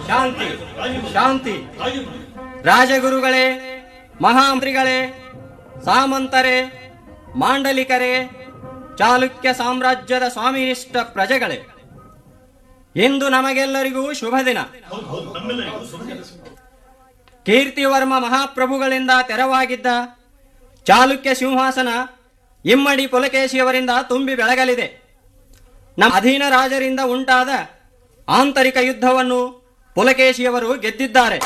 ಶಾಂತಿ ಶಾಂತಿ ರಾಜಗುರುಗಳೇ ಮಹಾಮಂತ್ರಿಗಳೇ ಸಾಮಂತರೇ ಮಾಂಡಲಿಕರೇ ಚಾಲುಕ್ಯ ಸಾಮ್ರಾಜ್ಯದ ಸ್ವಾಮಿನಿಷ್ಠ ಪ್ರಜೆಗಳೇ ಇಂದು ನಮಗೆಲ್ಲರಿಗೂ ಶುಭ ದಿನ ಕೀರ್ತಿವರ್ಮ ಮಹಾಪ್ರಭುಗಳಿಂದ ತೆರವಾಗಿದ್ದ ಚಾಲುಕ್ಯ ಸಿಂಹಾಸನ ಇಮ್ಮಡಿ ಪುಲಕೇಶಿಯವರಿಂದ ತುಂಬಿ ಬೆಳಗಲಿದೆ ನಮ್ಮ ಅಧೀನ ರಾಜರಿಂದ ಉಂಟಾದ ಆಂತರಿಕ ಯುದ್ಧವನ್ನು ಪುಲಕೇಶಿಯವರು ಗೆದ್ದಿದ್ದಾರೆ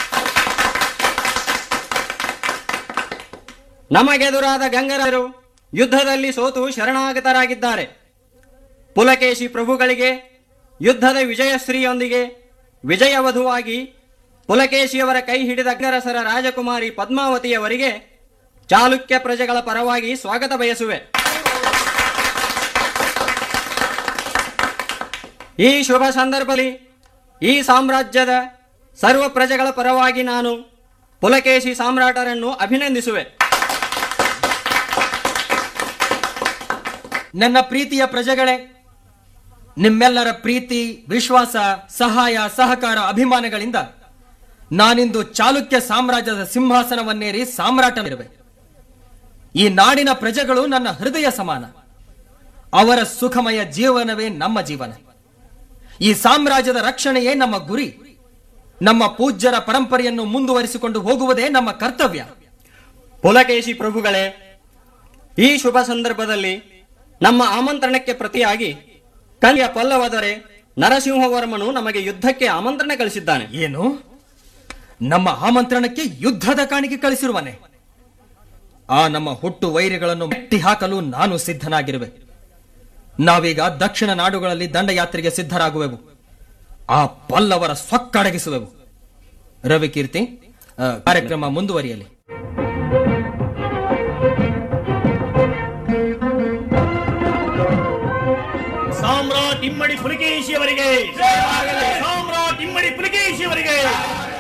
ನಮಗೆದುರಾದ ಗಂಗರರು ಯುದ್ಧದಲ್ಲಿ ಸೋತು ಶರಣಾಗತರಾಗಿದ್ದಾರೆ ಪುಲಕೇಶಿ ಪ್ರಭುಗಳಿಗೆ ಯುದ್ಧದ ವಿಜಯಶ್ರೀಯೊಂದಿಗೆ ವಿಜಯವಧುವಾಗಿ ಪುಲಕೇಶಿಯವರ ಕೈ ಹಿಡಿದ ಗಂಗರಸರ ರಾಜಕುಮಾರಿ ಪದ್ಮಾವತಿಯವರಿಗೆ ಚಾಲುಕ್ಯ ಪ್ರಜೆಗಳ ಪರವಾಗಿ ಸ್ವಾಗತ ಬಯಸುವೆ ಈ ಶುಭ ಸಂದರ್ಭದಲ್ಲಿ ಈ ಸಾಮ್ರಾಜ್ಯದ ಸರ್ವ ಪ್ರಜೆಗಳ ಪರವಾಗಿ ನಾನು ಪುಲಕೇಶಿ ಸಾಮ್ರಾಟರನ್ನು ಅಭಿನಂದಿಸುವೆ ನನ್ನ ಪ್ರೀತಿಯ ಪ್ರಜೆಗಳೇ ನಿಮ್ಮೆಲ್ಲರ ಪ್ರೀತಿ ವಿಶ್ವಾಸ ಸಹಾಯ ಸಹಕಾರ ಅಭಿಮಾನಗಳಿಂದ ನಾನಿಂದು ಚಾಲುಕ್ಯ ಸಾಮ್ರಾಜ್ಯದ ಸಿಂಹಾಸನವನ್ನೇರಿ ಸಾಮ್ರಾಟನಿರುವೆ ಈ ನಾಡಿನ ಪ್ರಜೆಗಳು ನನ್ನ ಹೃದಯ ಸಮಾನ ಅವರ ಸುಖಮಯ ಜೀವನವೇ ನಮ್ಮ ಜೀವನ ಈ ಸಾಮ್ರಾಜ್ಯದ ರಕ್ಷಣೆಯೇ ನಮ್ಮ ಗುರಿ ನಮ್ಮ ಪೂಜ್ಯರ ಪರಂಪರೆಯನ್ನು ಮುಂದುವರಿಸಿಕೊಂಡು ಹೋಗುವುದೇ ನಮ್ಮ ಕರ್ತವ್ಯ ಪುಲಕೇಶಿ ಪ್ರಭುಗಳೇ ಈ ಶುಭ ಸಂದರ್ಭದಲ್ಲಿ ನಮ್ಮ ಆಮಂತ್ರಣಕ್ಕೆ ಪ್ರತಿಯಾಗಿ ಕನ್ಯ ಪಲ್ಲವದರೆ ನರಸಿಂಹವರ್ಮನು ನಮಗೆ ಯುದ್ಧಕ್ಕೆ ಆಮಂತ್ರಣ ಕಳಿಸಿದ್ದಾನೆ ಏನು ನಮ್ಮ ಆಮಂತ್ರಣಕ್ಕೆ ಯುದ್ಧದ ಕಾಣಿಕೆ ಕಳಿಸಿರುವನೆ ಆ ನಮ್ಮ ಹುಟ್ಟು ವೈರಿಗಳನ್ನು ಮೆಟ್ಟಿ ಹಾಕಲು ನಾನು ಸಿದ್ಧನಾಗಿರುವೆ ನಾವೀಗ ದಕ್ಷಿಣ ನಾಡುಗಳಲ್ಲಿ ದಂಡಯಾತ್ರೆಗೆ ಸಿದ್ಧರಾಗುವೆವು ಆ ಪಲ್ಲವರ ಸೊಕ್ಕಡಗಿಸುವೆವು ರವಿಕೀರ್ತಿ ಆ, ಕಾರ್ಯಕ್ರಮ ಮುಂದುವರಿಯಲಿ ಸಾಮ್ರಾಟ್ ಇಮ್ಮಡಿ ಪುಲಿಕೇಶಿಯವರಿಗೆ ಸಾಮ್ರಾಟ್ ಇಮ್ಮಡಿ ಪುಲಿಕೇಶಿಯವರಿಗೆ